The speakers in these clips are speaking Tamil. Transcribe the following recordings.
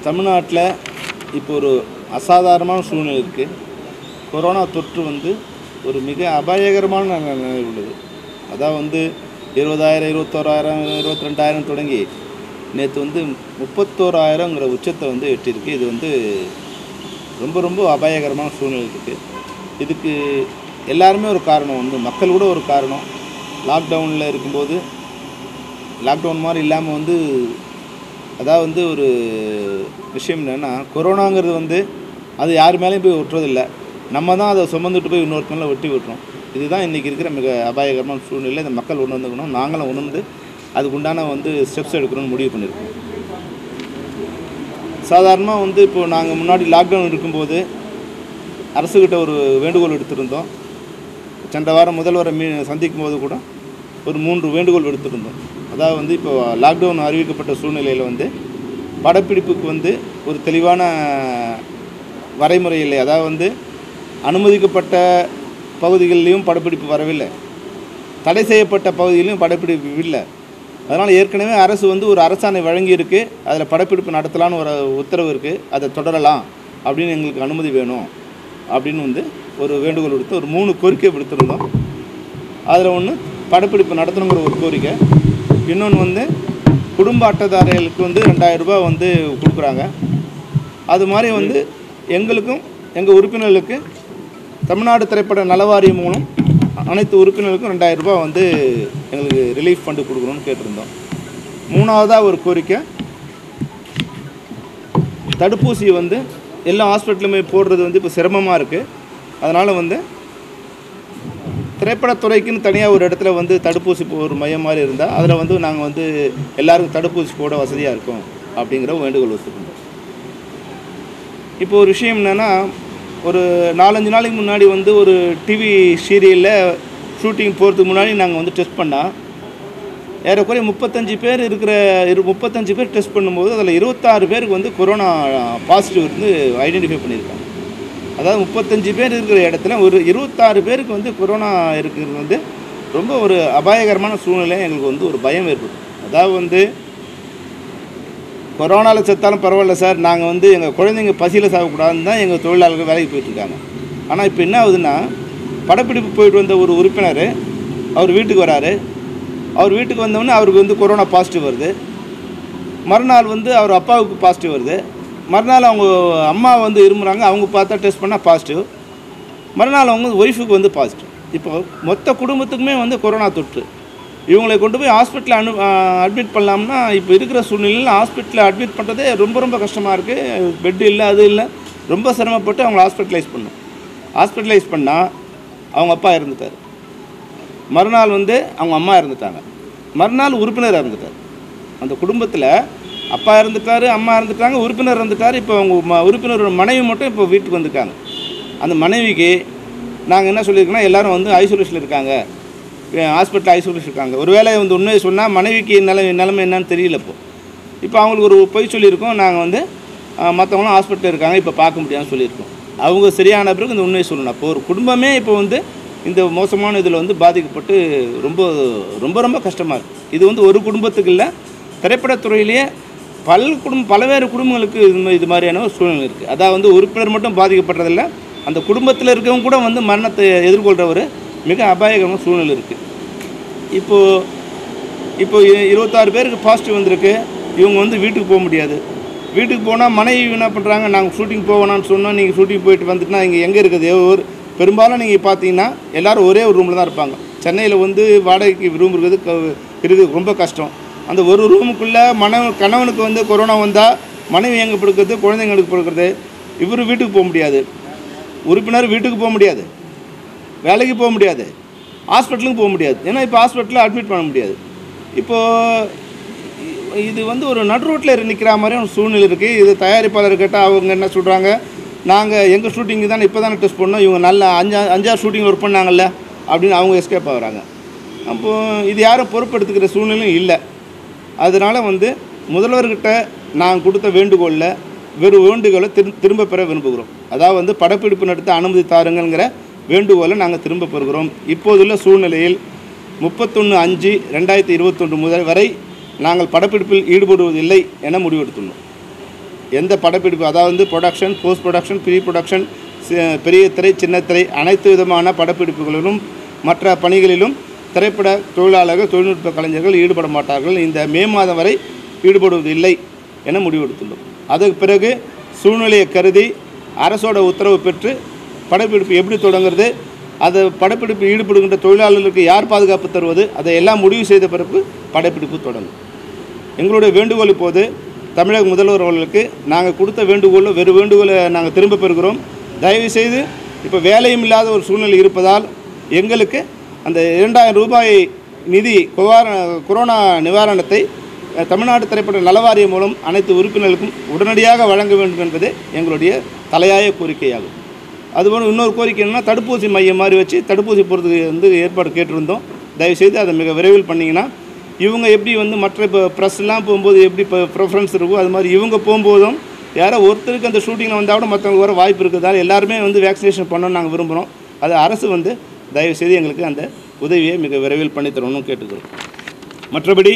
தமிழ்நாட்டில் இப்போ ஒரு அசாதாரணமான சூழ்நிலை இருக்குது கொரோனா தொற்று வந்து ஒரு மிக அபாயகரமான நிலை- நிலை உள்ளது அதான் வந்து இருபதாயிரம் இருபத்தோராயிரம் இருபத்தி ரெண்டாயிரம் தொடங்கி நேற்று வந்து முப்பத்தோராயிரங்கிற உச்சத்தை வந்து எட்டியிருக்கு இது வந்து ரொம்ப ரொம்ப அபாயகரமான சூழ்நிலை இருக்குது இதுக்கு எல்லாருமே ஒரு காரணம் வந்து மக்கள் கூட ஒரு காரணம் லாக்டவுனில் இருக்கும்போது லாக்டவுன் மாதிரி இல்லாமல் வந்து அதாவது வந்து ஒரு விஷயம் என்னென்னா கொரோனாங்கிறது வந்து அது யார் மேலேயும் போய் ஒட்டுறதில்ல நம்ம தான் அதை சுமந்துட்டு போய் இன்னொருத்த மேலே வெட்டி விட்டுறோம் இதுதான் இன்றைக்கி இருக்கிற மிக அபாயகரமான சூழ்நிலை இந்த மக்கள் உணர்ந்துக்கணும் நாங்களும் உணர்ந்து அதுக்குண்டான வந்து ஸ்டெப்ஸ் எடுக்கணும்னு முடிவு பண்ணியிருக்கோம் சாதாரணமாக வந்து இப்போ நாங்கள் முன்னாடி லாக்டவுன் இருக்கும்போது அரசுக்கிட்ட ஒரு வேண்டுகோள் எடுத்திருந்தோம் சென்ற வாரம் முதல்வரை மீ சந்திக்கும் போது கூட ஒரு மூன்று வேண்டுகோள் எடுத்திருந்தோம் அதாவது வந்து இப்போ லாக்டவுன் அறிவிக்கப்பட்ட சூழ்நிலையில் வந்து படப்பிடிப்புக்கு வந்து ஒரு தெளிவான வரைமுறை இல்லை அதாவது வந்து அனுமதிக்கப்பட்ட பகுதிகளிலையும் படப்பிடிப்பு வரவில்லை தடை செய்யப்பட்ட பகுதியிலும் படப்பிடிப்பு இல்லை அதனால் ஏற்கனவே அரசு வந்து ஒரு அரசாணை வழங்கியிருக்கு அதில் படப்பிடிப்பு நடத்தலான்னு ஒரு உத்தரவு இருக்குது அதை தொடரலாம் அப்படின்னு எங்களுக்கு அனுமதி வேணும் அப்படின்னு வந்து ஒரு வேண்டுகோள் விடுத்து ஒரு மூணு கோரிக்கை விடுத்திருந்தோம் அதில் ஒன்று படப்பிடிப்பு நடத்தணுங்கிற ஒரு கோரிக்கை இன்னொன்று வந்து குடும்ப அட்டைதாரர்களுக்கு வந்து ரெண்டாயிரம் ரூபாய் வந்து கொடுக்குறாங்க அது மாதிரி வந்து எங்களுக்கும் எங்கள் உறுப்பினர்களுக்கு தமிழ்நாடு திரைப்பட நலவாரியம் மூலம் அனைத்து உறுப்பினர்களுக்கும் ரெண்டாயிரம் ரூபாய் வந்து எங்களுக்கு ரிலீஃப் ஃபண்டு கொடுக்கணும்னு கேட்டிருந்தோம் மூணாவதாக ஒரு கோரிக்கை தடுப்பூசி வந்து எல்லா ஹாஸ்பிட்டலுமே போடுறது வந்து இப்போ சிரமமாக இருக்குது அதனால் வந்து திரைப்படத்துறைக்குன்னு தனியாக ஒரு இடத்துல வந்து தடுப்பூசி போ- ஒரு மையம் மாதிரி இருந்தால் அதில் வந்து நாங்கள் வந்து எல்லாருக்கும் தடுப்பூசி போட வசதியாக இருக்கும் அப்படிங்கிற வேண்டுகோள் வச்சுருந்தோம் இப்போ ஒரு விஷயம் என்னென்னா ஒரு நாலஞ்சு நாளைக்கு முன்னாடி வந்து ஒரு டிவி சீரியலில் ஷூட்டிங் போகிறதுக்கு முன்னாடி நாங்கள் வந்து டெஸ்ட் பண்ணால் ஏறக்குறைய முப்பத்தஞ்சு பேர் இருக்கிற இரு முப்பத்தஞ்சு பேர் டெஸ்ட் பண்ணும்போது அதில் இருபத்தாறு பேருக்கு வந்து கொரோனா பாசிட்டிவ் வந்து ஐடென்டிஃபை பண்ணியிருக்காங்க அதாவது முப்பத்தஞ்சு பேர் இருக்கிற இடத்துல ஒரு இருபத்தாறு பேருக்கு வந்து கொரோனா இருக்கிறது வந்து ரொம்ப ஒரு அபாயகரமான சூழ்நிலை எங்களுக்கு வந்து ஒரு பயம் ஏற்படும் அதாவது வந்து கொரோனாவில் செத்தாலும் பரவாயில்ல சார் நாங்கள் வந்து எங்கள் குழந்தைங்க பசியில் சாகக்கூடாதுன்னு தான் எங்கள் தொழிலாளர்கள் வேலைக்கு போயிட்டுருக்காங்க ஆனால் இப்போ என்ன ஆகுதுன்னா படப்பிடிப்பு போயிட்டு வந்த ஒரு உறுப்பினர் அவர் வீட்டுக்கு வராரு அவர் வீட்டுக்கு வந்தோடனே அவருக்கு வந்து கொரோனா பாசிட்டிவ் வருது மறுநாள் வந்து அவர் அப்பாவுக்கு பாசிட்டிவ் வருது மறுநாள் அவங்க அம்மா வந்து இருமுறாங்க அவங்க பார்த்தா டெஸ்ட் பண்ணால் பாசிட்டிவ் மறுநாள் அவங்க ஒய்ஃபுக்கு வந்து பாசிட்டிவ் இப்போ மொத்த குடும்பத்துக்குமே வந்து கொரோனா தொற்று இவங்களை கொண்டு போய் ஹாஸ்பிட்டலில் அனு அட்மிட் பண்ணலாம்னா இப்போ இருக்கிற சூழ்நிலையில் ஹாஸ்பிட்டலில் அட்மிட் பண்ணுறதே ரொம்ப ரொம்ப கஷ்டமாக இருக்குது பெட் இல்லை அது இல்லை ரொம்ப சிரமப்பட்டு அவங்கள ஹாஸ்பிட்டலைஸ் பண்ணோம் ஹாஸ்பிட்டலைஸ் பண்ணால் அவங்க அப்பா இறந்துட்டார் மறுநாள் வந்து அவங்க அம்மா இறந்துட்டாங்க மறுநாள் உறுப்பினர் இறந்துட்டார் அந்த குடும்பத்தில் அப்பா இறந்துட்டாரு அம்மா இறந்துட்டாங்க உறுப்பினர் இறந்துட்டார் இப்போ அவங்க ம- உறுப்பினரோட மனைவி மட்டும் இப்போ வீட்டுக்கு வந்திருக்காங்க அந்த மனைவிக்கு நாங்கள் என்ன சொல்லியிருக்கோன்னா எல்லாரும் வந்து ஐசோலேஷனில் இருக்காங்க ஹாஸ்பிட்டல் ஐசோலேஷன் இருக்காங்க ஒருவேளை வந்து உண்மையை சொன்னால் மனைவிக்கு நிலை நிலைமை என்னன்னு தெரியல இப்போ இப்போ அவங்களுக்கு ஒரு பொய் சொல்லியிருக்கோம் நாங்கள் வந்து மற்றவங்களும் ஹாஸ்பிட்டலில் இருக்காங்க இப்போ பார்க்க முடியாதுன்னு சொல்லியிருக்கோம் அவங்க சரியான பிறகு இந்த உண்மையை சொல்லணும் அப்போ ஒரு குடும்பமே இப்போ வந்து இந்த மோசமான இதில் வந்து பாதிக்கப்பட்டு ரொம்ப ரொம்ப ரொம்ப கஷ்டமாக இருக்குது இது வந்து ஒரு குடும்பத்துக்கு இல்லை திரைப்படத்துறையிலேயே பல குடும்பம் பல்வேறு குடும்பங்களுக்கு இது மா- இது மாதிரியான ஒரு சூழ்நிலை இருக்குது அதாவது வந்து உறுப்பினர் மட்டும் பாதிக்கப்படுறதில்ல அந்த குடும்பத்தில் இருக்கவங்க கூட வந்து மரணத்தை எதிர்கொள்கிற ஒரு மிக அபாயகரமான சூழ்நிலை இருக்குது இப்போது இப்போ இ- இருபத்தாறு பேருக்கு பாசிட்டிவ் வந்திருக்கு இவங்க வந்து வீட்டுக்கு போக முடியாது வீட்டுக்கு போனால் மனைவி என்ன பண்ணுறாங்க நாங்கள் ஷூட்டிங் போவேணான்னு சொன்னோம் நீங்கள் ஷூட்டிங் போயிட்டு வந்துட்டுனா இங்கே எங்கே இருக்குது ஒரு பெரும்பாலும் நீங்கள் பார்த்தீங்கன்னா எல்லாரும் ஒரே ஒரு ரூமில் தான் இருப்பாங்க சென்னையில் வந்து வாடகைக்கு ரூம் இருக்கிறது க- இருக்குது ரொம்ப கஷ்டம் அந்த ஒரு ரூமுக்குள்ளே மனைவி கணவனுக்கு வந்து கொரோனா வந்தால் மனைவி எங்கே படுக்கிறது குழந்தைங்களுக்கு படுக்கிறது இவர் வீட்டுக்கு போக முடியாது உறுப்பினர் வீட்டுக்கு போக முடியாது வேலைக்கு போக முடியாது ஹாஸ்பிட்டலுக்கு போக முடியாது ஏன்னா இப்போ ஹாஸ்பிட்டலில் அட்மிட் பண்ண முடியாது இப்போது இது வந்து ஒரு நடு ரோட்டில் நிற்கிற மாதிரி ஒரு சூழ்நிலை இருக்குது இது தயாரிப்பாளர் கேட்டால் அவங்க என்ன சொல்கிறாங்க நாங்கள் எங்கள் ஷூட்டிங்கு தானே இப்போ தானே டெஸ்ட் பண்ணோம் இவங்க நல்ல அஞ்சா அஞ்சாறு ஷூட்டிங் ஒர்க் பண்ணாங்கல்ல அப்படின்னு அவங்க எஸ்கேப் ஆகுறாங்க அப்போது இது யாரும் பொறுப்பெடுத்துக்கிற சூழ்நிலையும் இல்லை அதனால் வந்து முதல்வர்கிட்ட நான் கொடுத்த வேண்டுகோளில் வெறும் வேண்டுகோளை திரு திரும்ப பெற விரும்புகிறோம் அதாவது வந்து படப்பிடிப்பு நடத்த அனுமதி தாருங்கள்ங்கிற வேண்டுகோளை நாங்கள் திரும்ப பெறுகிறோம் இப்போதுள்ள சூழ்நிலையில் முப்பத்தொன்று அஞ்சு ரெண்டாயிரத்தி இருபத்தொன்று முதல் வரை நாங்கள் படப்பிடிப்பில் ஈடுபடுவதில்லை என முடிவெடுத்துள்ளோம் எந்த படப்பிடிப்பு அதாவது production post production pre production பெரிய திரை சின்ன திரை அனைத்து விதமான படப்பிடிப்புகளிலும் மற்ற பணிகளிலும் திரைப்பட தொழிலாளர்கள் தொழில்நுட்ப கலைஞர்கள் ஈடுபட மாட்டார்கள் இந்த மே மாதம் வரை ஈடுபடுவதில்லை என முடிவெடுத்துள்ளோம் அதற்கு பிறகு சூழ்நிலையை கருதி அரசோட உத்தரவு பெற்று படப்பிடிப்பு எப்படி தொடங்குறது அது படப்பிடிப்பு ஈடுபடுகின்ற தொழிலாளர்களுக்கு யார் பாதுகாப்பு தருவது அதை எல்லாம் முடிவு செய்த பிறகு படப்பிடிப்பு தொடங்கும் எங்களுடைய வேண்டுகோள் இப்போது தமிழக முதல்வர் அவர்களுக்கு நாங்கள் கொடுத்த வேண்டுகோள் வெறு வேண்டுகோளை நாங்கள் திரும்ப பெறுகிறோம் தயவுசெய்து இப்போ வேலையும் இல்லாத ஒரு சூழ்நிலை இருப்பதால் எங்களுக்கு அந்த இரண்டாயிரம் ரூபாய் நிதி கொவார கொரோனா நிவாரணத்தை அஹ், தமிழ்நாடு திரைப்பட நலவாரியம் மூலம் அனைத்து உறுப்பினர்களுக்கும் உடனடியாக வழங்க வேண்டும் என்பது எங்களுடைய தலையாய கோரிக்கையாகும் அதுபோல் இன்னொரு கோரிக்கை என்னன்னா தடுப்பூசி மையம் மாதிரி வச்சு தடுப்பூசி போகிறதுக்கு வந்து ஏற்பாடு கேட்டிருந்தோம் தயவுசெய்து அதை மிக விரைவில் பண்ணிங்கன்னா இவங்க எப்படி வந்து மற்ற இப்போ ப்ரெஸ்லாம் போகும்போது எப்படி இப்போ ப்ரிஃபரன்ஸ் இருக்கோ அது மாதிரி இவங்க போகும்போதும் யாரோ ஒருத்தருக்கு அந்த ஷூட்டிங்கில் வந்தால் கூட மற்றவங்க வர வாய்ப்பு இருக்கிறதால எல்லாருமே வந்து வேக்சினேஷன் பண்ணணும்னு நாங்கள் விரும்புகிறோம் அது அரசு வந்து தயவுசெய்து எங்களுக்கு அந்த உதவியை மிக விரைவில் பண்ணி தரணும்னு கேட்டுக்கிறோம் மற்றபடி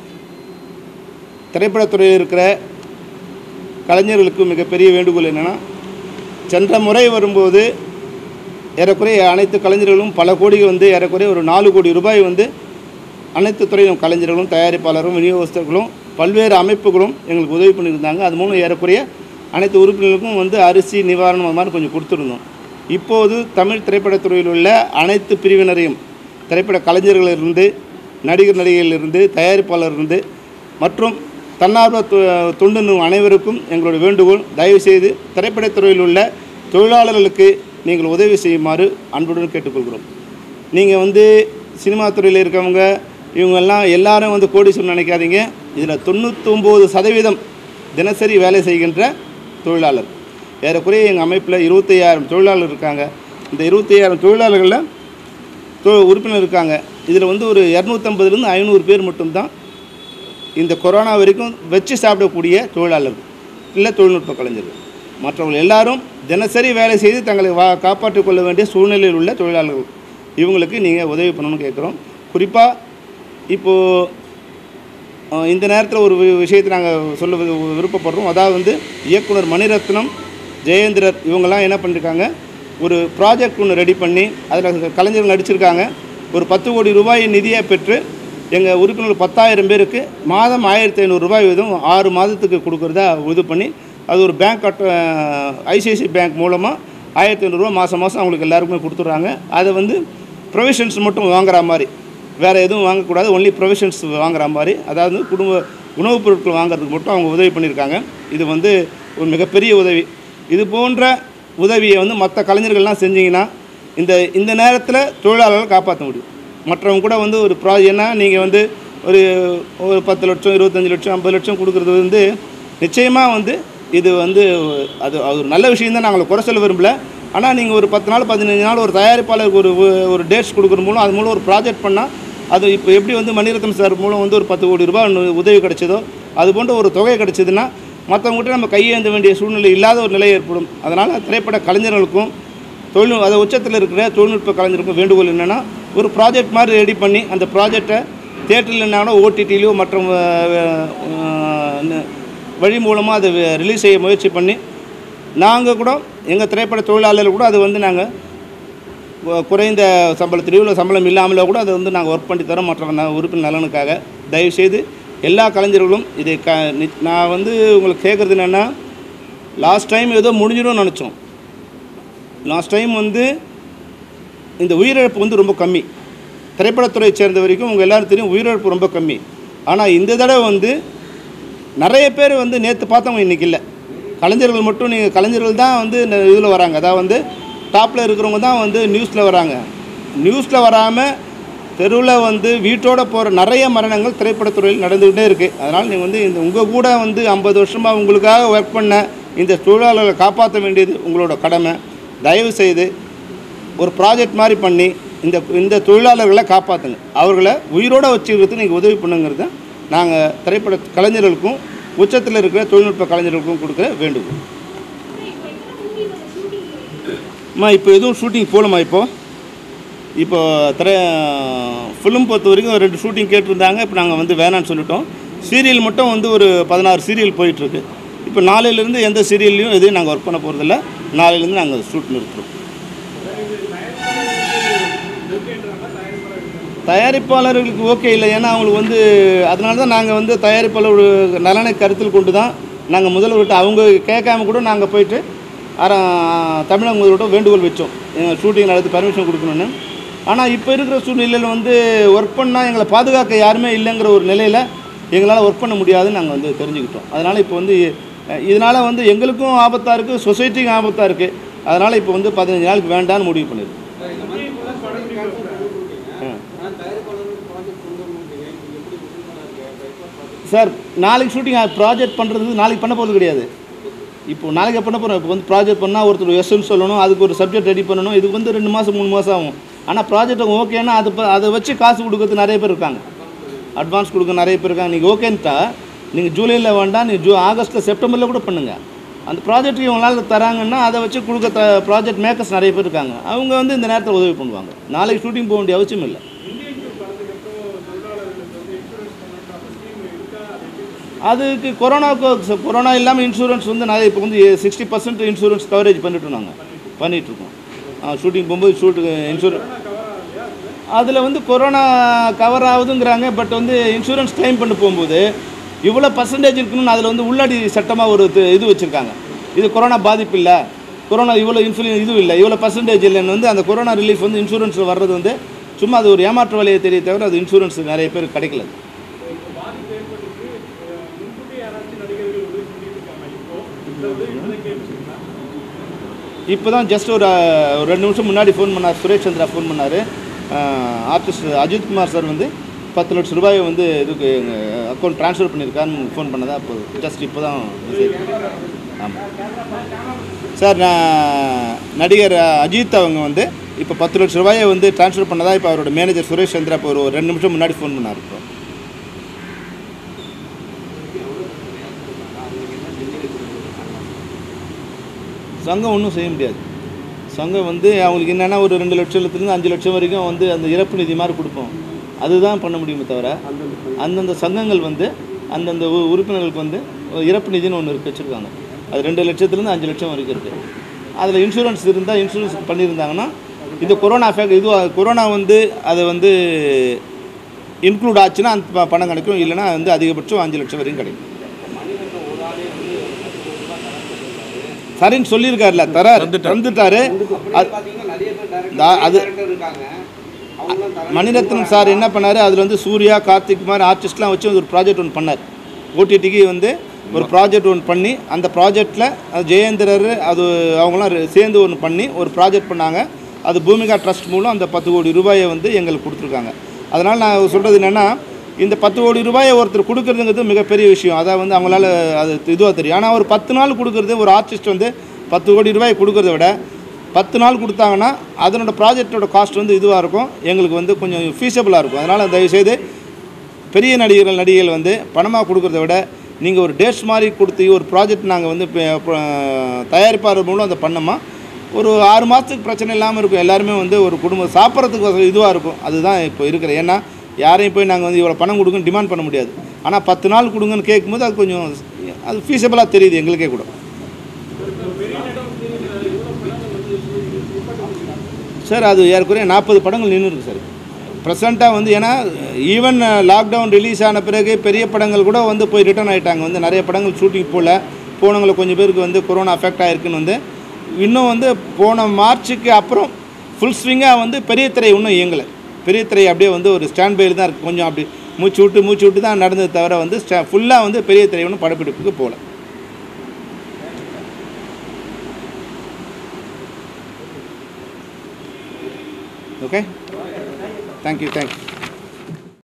திரைப்படத்துறையில் இருக்கிற கலைஞர்களுக்கு மிகப்பெரிய வேண்டுகோள் என்னென்னா சென்ற முறை வரும்போது ஏறக்குறைய அனைத்து கலைஞர்களும் பல கோடி வந்து ஏறக்குறைய ஒரு நாலு கோடி ரூபாய் வந்து அனைத்து துறையிலும் கலைஞர்களும் தயாரிப்பாளரும் விநியோகஸ்தர்களும் பல்வேறு அமைப்புகளும் எங்களுக்கு உதவி பண்ணியிருந்தாங்க அது மூலம் ஏறக்குறைய அனைத்து உறுப்பினர்களுக்கும் வந்து அரிசி நிவாரணம் அது மாதிரி கொஞ்சம் கொடுத்துருந்தோம் இப்போது தமிழ் திரைப்படத்துறையில் உள்ள அனைத்து பிரிவினரையும் திரைப்பட கலைஞர்களிலிருந்து நடிகர் நடிகைகளிலிருந்து தயாரிப்பாளரிலிருந்து மற்றும் தன்னார்வ தொ- தொண்டு நிறுவனம் அனைவருக்கும் எங்களுடைய வேண்டுகோள் தயவுசெய்து திரைப்படத்துறையில் உள்ள தொழிலாளர்களுக்கு நீங்கள் உதவி செய்யுமாறு அன்புடன் கேட்டுக்கொள்கிறோம் நீங்கள் வந்து சினிமா துறையில் இருக்கவங்க இவங்கெல்லாம் எல்லாரும் வந்து கோடீஸ்வரன் நினைக்காதீங்க இதில் தொண்ணூத்தொம்பது சதவீதம் தினசரி வேலை செய்கின்ற தொழிலாளர் ஏறக்குறைய எங்கள் அமைப்பில் இருபத்தையாயிரம் தொழிலாளர் இருக்காங்க இந்த இருபத்தையாயிரம் தொழிலாளர்களில் தொ உறுப்பினர் இருக்காங்க இதில் வந்து ஒரு இரநூத்தம்பதுலேருந்து ஐநூறு பேர் மட்டும்தான் இந்த கொரோனா வரைக்கும் வச்சு சாப்பிடக்கூடிய தொழிலாளர்கள் இல்லை தொழில்நுட்ப கலைஞர்கள் மற்றவர்கள் எல்லாரும் தினசரி வேலை செய்து தங்களை வா காப்பாற்றிக் கொள்ள வேண்டிய சூழ்நிலையில் உள்ள தொழிலாளர்கள் இவங்களுக்கு நீங்கள் உதவி பண்ணணும்னு கேட்குறோம் குறிப்பாக இப்போது அஹ், இந்த நேரத்தில் ஒரு வி- விஷயத்தை நாங்கள் சொல்ல வி- விருப்பப்படுறோம் அதாவது வந்து இயக்குனர் மணிரத்னம் ஜெயேந்திரர் இவங்கெல்லாம் என்ன பண்ணியிருக்காங்க ஒரு ப்ராஜெக்ட் ஒன்று ரெடி பண்ணி அதில் கலைஞர்கள் நடிச்சிருக்காங்க ஒரு பத்து கோடி ரூபாய் நிதியை பெற்று எங்கள் உறுப்பினர்கள் பத்தாயிரம் பேருக்கு மாதம் ஆயிரத்தி ஐநூறு ரூபாய் வீதம் ஆறு மாதத்துக்கு கொடுக்குறதா இது பண்ணி அது ஒரு பேங்க் அட்ட ஐசிஐசி பேங்க் மூலமாக ஆயிரத்தி ஐநூறுரூவா மாதம் மாதம் அவங்களுக்கு எல்லாருக்குமே கொடுத்துட்றாங்க அதை வந்து ப்ரொவிஷன்ஸ் மட்டும் வாங்குற மாதிரி வேறு எதுவும் வாங்கக்கூடாது ஒன்லி ப்ரொவிஷன்ஸ் வாங்குற மாதிரி அதாவது குடும்ப உணவுப் பொருட்கள் வாங்குறதுக்கு மட்டும் அவங்க உதவி பண்ணியிருக்காங்க இது வந்து ஒரு மிகப்பெரிய உதவி இது போன்ற உதவியை வந்து மற்ற கலைஞர்கள்லாம் செஞ்சீங்கன்னா இந்த இந்த நேரத்தில் தொழிலாளர்களை காப்பாற்ற முடியும் மற்றவங்க கூட வந்து ஒரு ப்ரா ஏன்னா நீங்கள் வந்து ஒரு ஒரு பத்து லட்சம் இருபத்தஞ்சி லட்சம் ஐம்பது லட்சம் கொடுக்குறது வந்து நிச்சயமாக வந்து இது வந்து அது அது ஒரு நல்ல விஷயம் தான் நாங்கள் குறை சொல்ல விரும்பல ஆனால் நீங்கள் ஒரு பத்து நாள் பதினஞ்சு நாள் ஒரு தயாரிப்பாளருக்கு ஒரு ஒ- ஒரு டேட்ஸ் கொடுக்குற மூலம் அது மூலம் ஒரு ப்ராஜெக்ட் பண்ணால் அது இப்போ எப்படி வந்து மணிரத்னம் சார் மூலம் வந்து ஒரு பத்து கோடி ரூபாய் ஒண்ணு உதவி கிடைச்சதோ அது போன்ற ஒரு தொகை கிடைச்சதுன்னா மற்றவங்ககிட்ட நம்ம கையேந்த வேண்டிய சூழ்நிலை இல்லாத ஒரு நிலை ஏற்படும் அதனால் திரைப்பட கலைஞர்களுக்கும் தொழில் அது உச்சத்தில் இருக்கிற தொழில்நுட்ப கலைஞருக்கும் வேண்டுகோள் என்னென்னா ஒரு ப்ராஜெக்ட் மாதிரி ரெடி பண்ணி அந்த ப்ராஜெக்டை தேட்டரில் இல்லைனா ஓடிடிலையோ மற்ற அஹ், அஹ், வழி மூலமாக அதை ரிலீஸ் செய்ய முயற்சி பண்ணி நாங்கள் கூட எங்கள் திரைப்பட தொழிலாளர்கள் கூட அது வந்து நாங்கள் கு- குறைந்த சம்பளத்திலேயோ இல்லை சம்பளம் இல்லாமலோ கூட அதை வந்து நாங்கள் ஒர்க் பண்ணி தரோம் மற்ற ந- உறுப்பினர் நலனுக்காக தயவுசெய்து எல்லா கலைஞர்களும் இதை க நி- நான் வந்து உங்களுக்கு கேட்குறது என்னென்னா லாஸ்ட் டைம் ஏதோ முடிஞ்சிடும்னு நினச்சோம் லாஸ்ட் டைம் வந்து இந்த உயிரிழப்பு வந்து ரொம்ப கம்மி திரைப்படத்துறையை சேர்ந்த வரைக்கும் உங்கள் எல்லாரும் தெரியும் உயிரிழப்பு ரொம்ப கம்மி ஆனால் இந்த தடவை வந்து நிறைய பேர் வந்து நேற்று பார்த்தவங்க இன்றைக்கி இல்லை கலைஞர்கள் மட்டும் நீங்கள் கலைஞர்கள் தான் வந்து இந்த இதில் வராங்க அதாவது வந்து டாப்பில் இருக்கிறவங்க தான் வந்து நியூஸில் வராங்க நியூஸில் வராமல் தெருவில் வந்து வீட்டோட போகிற நிறைய மரணங்கள் திரைப்படத்துறையில் நடந்துக்கிட்டே இருக்குது அதனால் நீங்கள் வந்து இந்த உங்கள் கூட வந்து ஐம்பது வருஷமாக உங்களுக்காக ஒர்க் பண்ண இந்த தொழிலாளர்களை காப்பாற்ற வேண்டியது உங்களோட கடமை தயவு செய்து ஒரு ப்ராஜெக்ட் மாதிரி பண்ணி இந்த இந்த தொழிலாளர்களை காப்பாற்றுங்க அவர்களை உயிரோட வச்சுக்கிறதுக்கு நீங்கள் உதவி பண்ணுங்கிறது நாங்கள் திரைப்பட கலைஞர்களுக்கும் உச்சத்தில் இருக்கிற தொழில்நுட்ப கலைஞர்களுக்கும் கொடுக்குற வேண்டுகோள் அம்மா இப்போ எதுவும் ஷூட்டிங் போகலம்மா இப்போ இப்போ திரை ஃபிலிம் பொறுத்த வரைக்கும் ரெண்டு ஷூட்டிங் கேட்டிருந்தாங்க இப்போ நாங்கள் வந்து வேணான்னு சொல்லிட்டோம் சீரியல் மட்டும் வந்து ஒரு பதினாறு சீரியல் போயிட்டுருக்கு இப்போ நாளையிலேருந்து எந்த சீரியல்லையும் எதையும் நாங்கள் ஒர்க் பண்ண போகிறதில்ல நாளையிலேருந்து நாங்கள் ஷூட் நிறுத்துறோம் தயாரிப்பாளர்களுக்கு ஓகே இல்லை ஏன்னா அவங்களுக்கு வந்து அதனால தான் நாங்கள் வந்து தயாரிப்பாளர் நலனை கருத்தில் கொண்டு தான் நாங்கள் முதல்வர்கிட்ட அவங்க கேட்காம கூட நாங்கள் போயிட்டு அர தமிழக முதல்வர்கிட்ட வேண்டுகோள் வச்சோம் எங்கள் ஷூட்டிங் நடத்தி பர்மிஷன் கொடுக்கணுன்னு ஆனால் இப்போ இருக்கிற சூழ்நிலையில் வந்து ஒர்க் பண்ணால் எங்களை பாதுகாக்க யாருமே இல்லைங்கிற ஒரு நிலையில் எங்களால் ஒர்க் பண்ண முடியாதுன்னு நாங்கள் வந்து தெரிஞ்சுக்கிட்டோம் அதனால் இப்போ வந்து இதனால் வந்து எங்களுக்கும் ஆபத்தாக இருக்குது சொசைட்டிக்கும் ஆபத்தாக இருக்குது அதனால் இப்போ வந்து பதினஞ்சு நாளுக்கு வேண்டான்னு முடிவு பண்ணிருக்கு சார் நாளைக்கு ஷூட்டிங் ப்ராஜெக்ட் பண்ணுறது நாளைக்கு பண்ண போகிறது கிடையாது இப்போ நாளைக்கு பண்ண போகிறோம் இப்போ வந்து ப்ராஜெக்ட் பண்ணால் ஒருத்தர் எஸ்ன்னு சொல்லணும் அதுக்கு ஒரு சப்ஜெக்ட் ரெடி பண்ணணும் இதுக்கு வந்து ரெண்டு மாதம் மூணு மாதம் ஆகும் ஆனால் ப்ராஜெக்ட் ஓகேன்னா அது ப- அதை வச்சு காசு கொடுக்கறது நிறைய பேர் இருக்காங்க அட்வான்ஸ் கொடுக்க நிறைய பேர் இருக்காங்க நீங்கள் ஓகேன்ட்டா நீங்கள் ஜூலையில் வேண்டாம் நீங்கள் ஜூ ஆகஸ்ட்டில் செப்டம்பரில் கூட பண்ணுங்கள் அந்த ப்ராஜெக்ட்டுக்கு இவங்களால தராங்கன்னா அதை வச்சு கொடுக்க த ப்ராஜெக்ட் மேக்கர்ஸ் நிறைய பேர் இருக்காங்க அவங்க வந்து இந்த நேரத்தில் உதவி பண்ணுவாங்க நாளைக்கு ஷூட்டிங் போக வேண்டிய அவசியம் இல்லை அதுக்கு கொரோனாவுக்கு கொரோனா இல்லாமல் இன்சூரன்ஸ் வந்து நிறைய இப்போ வந்து சிக்ஸ்டி பர்சன்ட் இன்சூரன்ஸ் கவரேஜ் பண்ணிட்டு நாங்கள் பண்ணிகிட்ருக்கோம் ஷூட்டிங் போகும்போது ஷூட்டுக்கு இன்சூரன்ஸ் அதில் வந்து கொரோனா கவர் ஆகுதுங்கிறாங்க பட் வந்து இன்சூரன்ஸ் கிளைம் பண்ண போகும்போது இவ்வளோ பர்சன்டேஜ் இருக்கணும்னு அதில் வந்து உள்ளாடி சட்டமாக ஒரு இது- இது வச்சுருக்காங்க இது கொரோனா பாதிப்பு இல்லை கொரோனா இவ்வளோ இன்சுலின் இது இல்லை இவ்வளோ பர்சன்டேஜ் இல்லைன்னு வந்து அந்த கொரோனா ரிலீஃப் வந்து இன்சூரன்ஸில் வர்றது வந்து சும்மா அது ஒரு ஏமாற்று வழியை தெரிய தவிர அது இன்சூரன்ஸ் நிறைய பேர் கிடைக்கல இப்போ தான் ஜஸ்ட் ஒரு அஹ், ஒரு ரெண்டு நிமிஷம் முன்னாடி ஃபோன் பண்ணார் சுரேஷ் சந்திரா ஃபோன் பண்ணார் ஆர்டிஸ்ட் அஜித் குமார் சார் வந்து பத்து லட்ச ரூபாயை வந்து இதுக்கு எங்கள் அக்கௌண்ட் ட்ரான்ஸ்ஃபர் பண்ணியிருக்காருன்னு ஃபோன் பண்ணதா இப்போ ஜஸ்ட் இப்போ தான் ஆமாம் சார் நான் நடிகர் அஜித் அவங்க வந்து இப்போ பத்து லட்ச ரூபாயை வந்து ட்ரான்ஸ்ஃபர் பண்ணதா இப்போ அவரோட மேனேஜர் சுரேஷ் சந்திரா இப்போ ஒரு ரெண்டு நிமிஷம் முன்னாடி ஃபோன் பண்ணார் இப்போ சங்கம் ஒன்றும் செய்ய முடியாது சங்கம் வந்து அவங்களுக்கு என்னென்னா ஒரு ரெண்டு லட்சத்துலேருந்து அஞ்சு லட்சம் வரைக்கும் வந்து அந்த இறப்பு நிதி மாதிரி கொடுப்போம் அதுதான் பண்ண முடியுமே தவிர அந்தந்த சங்கங்கள் வந்து அந்தந்த உ- உறுப்பினர்களுக்கு வந்து ஒரு இறப்பு நிதின்னு ஒன்று இருக்கு வச்சுருக்காங்க அது ரெண்டு லட்சத்துலேருந்து அஞ்சு லட்சம் வரைக்கும் இருக்குது அதில் இன்சூரன்ஸ் இருந்தால் இன்சூரன்ஸ் பண்ணியிருந்தாங்கன்னா இது கொரோனா ஃபேக் இது கொரோனா வந்து அதை வந்து இன்க்ளூட் ஆச்சுன்னா அந்த ப- பணம் கிடைக்கும் இல்லைன்னா வந்து அதிகபட்சம் அஞ்சு லட்சம் வரைக்கும் கிடைக்கும் சரின்னு சொல்லியிருக்காருல்ல தரார் தந்துட்டாரு அது- தா- அது மணிரத்னம் சார் என்ன பண்ணார் அதில் வந்து சூர்யா கார்த்திக் மாதிரி ஆர்டிஸ்ட்லாம் வச்சு ஒரு ப்ராஜெக்ட் ஒன்று பண்ணார் ஓடிடிக்கு வந்து ஒரு ப்ராஜெக்ட் ஒன்று பண்ணி அந்த ப்ராஜெக்டில் அது ஜெயேந்திரர் அது அவங்களாம் ரெ- சேர்ந்து ஒன்று பண்ணி ஒரு ப்ராஜெக்ட் பண்ணாங்க அது பூமிகா ட்ரஸ்ட் மூலம் அந்த பத்து கோடி ரூபாயை வந்து எங்களுக்கு கொடுத்துருக்காங்க அதனால் நான் சொல்கிறது என்னென்னா இந்த பத்து கோடி ரூபாயை ஒருத்தர் கொடுக்குறதுங்கிறது மிகப்பெரிய விஷயம் அதை வந்து அவங்களால அது இதுவாக தெரியும் ஆனால் ஒரு பத்து நாள் கொடுக்குறது ஒரு ஆர்டிஸ்ட் வந்து பத்து கோடி ரூபாய் கொடுக்கறத விட பத்து நாள் கொடுத்தாங்கன்னா அதனோட ப்ராஜெக்டோட காஸ்ட் வந்து இதுவாக இருக்கும் எங்களுக்கு வந்து கொஞ்சம் ஃபீஸபிளாக இருக்கும் அதனால் தயவுசெய்து பெரிய நடிகர்கள் நடிகைகள் வந்து பணமாக கொடுக்கறத விட நீங்கள் ஒரு டேட்ஸ் மாதிரி கொடுத்து ஒரு ப்ராஜெக்ட் நாங்கள் வந்து இப்போ, இப்போ, தயாரிப்பாளர் மூலம் அதை பண்ணோமா ஒரு ஆறு மாதத்துக்கு பிரச்சனை இல்லாமல் இருக்கும் எல்லாருமே வந்து ஒரு குடும்பம் சாப்பிட்றதுக்கு இதுவாக இருக்கும் அதுதான் இப்போ இருக்கிற ஏன்னா யாரையும் போய் நாங்கள் வந்து இவ்வளோ பணம் கொடுங்கன்னு டிமாண்ட் பண்ண முடியாது ஆனால் பத்து நாள் கொடுங்கன்னு கேட்கும்போது அது கொஞ்சம் அது ஃபீஸபிளாக தெரியுது எங்களுக்கே கூட சார் அது ஏறக்குறைய நாற்பது படங்கள் நின்று இருக்கு சார் ப்ரெசண்ட்டாக வந்து ஏன்னா ஈவன் லாக்டவுன் ரிலீஸ் ஆன பிறகு பெரிய படங்கள் கூட வந்து போய் ரிட்டர்ன் ஆகிட்டாங்க வந்து நிறைய படங்கள் ஷூட்டிங் போகல போனவங்களை கொஞ்சம் பேருக்கு வந்து கொரோனா அஃபெக்ட் ஆகிருக்குன்னு வந்து இன்னும் வந்து போன மார்ச்சுக்கு அப்புறம் ஃபுல் ஸ்விங்காக வந்து பெரிய திரை இன்னும் இயங்கலை பெரிய திரை அப்படியே வந்து ஒரு ஸ்டாண்ட் பையில் தான் இருக்குது கொஞ்சம் அப்படி மூச்சு விட்டு மூச்சு விட்டு தான் நடந்தது தவிர வந்து ஸ்டா ஃபுல்லாக வந்து பெரிய திரை ஒன்றும் படப்பிடிப்புக்கு போகல ஓகே தேங்க்யூ தேங்க்யூ